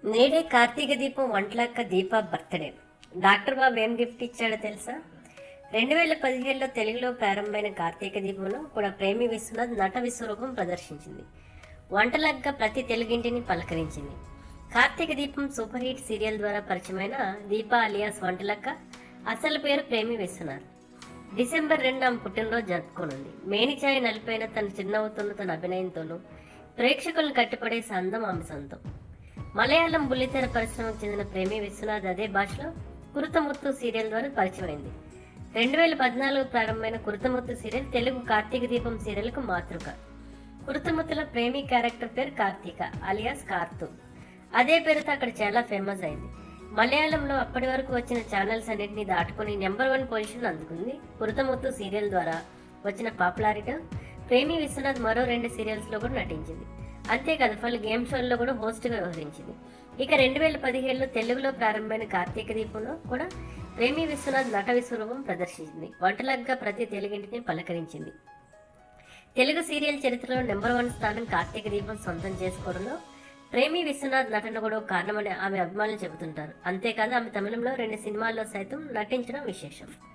నేడే కార్తీక దీపం వంటలక్క దీప birthday doctor బాబు ఏం గిఫ్ట్ ఇచ్చాడో తెలుసా రెండు వేల పదిహేడులో తెలుగులో ప్రారంభమైన కార్తీక దీపంలో కూడా ప్రేమి విశ్వనాథ్ నట విశ్వరూపం ప్రదర్శించింది వంటలక్క ప్రతి తెలుగింటిని పలకరించింది కార్తీక దీపం సూపర్ హిట్ సీరియల్ ద్వారా పరిచయమైన దీప అలియాస్ వంటలక్క అసలు పేరు ప్రేమి విశ్వనాథ్ డిసెంబర్ రెండు ఆమె పుట్టినరోజు జరుపుకోనుంది మేనిచాయి నలిపైన తన చిన్నవుతున్న తన అభినయంతోనూ ప్రేక్షకులను కట్టిపడే సందం ఆమె సొంతం మలయాళం బుల్లితెర పరిశ్రమకు చెందిన ప్రేమి విశ్వనాథ్ అదే భాషలో కురుతముత్తు సీరియల్ ద్వారా పరిచయమైంది రెండు వేల పద్నాలుగు ప్రారంభమైన కురుతముత్తు సీరియల్ తెలుగు కార్తీక దీపం సీరియల్కు మాతృక కురుతముత్తులో ప్రేమి క్యారెక్టర్ పేరు కార్తీక అలియాస్ కార్తు అదే పేరుతో అక్కడ చాలా ఫేమస్ అయింది మలయాళంలో అప్పటి వరకు వచ్చిన ఛానల్స్ అన్నింటినీ దాటుకుని నెంబర్ వన్ పొజిషన్ అందుకుంది కురుతముత్తు సీరియల్ ద్వారా వచ్చిన పాపులారిటీ ప్రేమి విశ్వనాథ్ మరో రెండు సీరియల్స్ లో కూడా నటించింది అంతేకాదు పలు గేమ్ షోల్లో కూడా హోస్ట్ గా వ్యవహరించింది ఇక రెండు వేల పదిహేడులో తెలుగులో ప్రారంభమైన కార్తీక దీపంలో కూడా ప్రేమి విశ్వనాథ్ నట విశ్వరూపం ప్రదర్శించింది వంటలగ్గా ప్రతి తెలుగింటిని పలకరించింది తెలుగు సీరియల్ చరిత్రలో నెంబర్ వన్ స్థానం కార్తీక దీపం సొంతం చేసుకోవడంలో ప్రేమి విశ్వనాథ్ నటన కూడా ఒక కారణమని ఆమె అభిమానులు చెబుతుంటారు అంతేకాదు ఆమె తమిళంలో రెండు సినిమాల్లో సైతం నటించడం విశేషం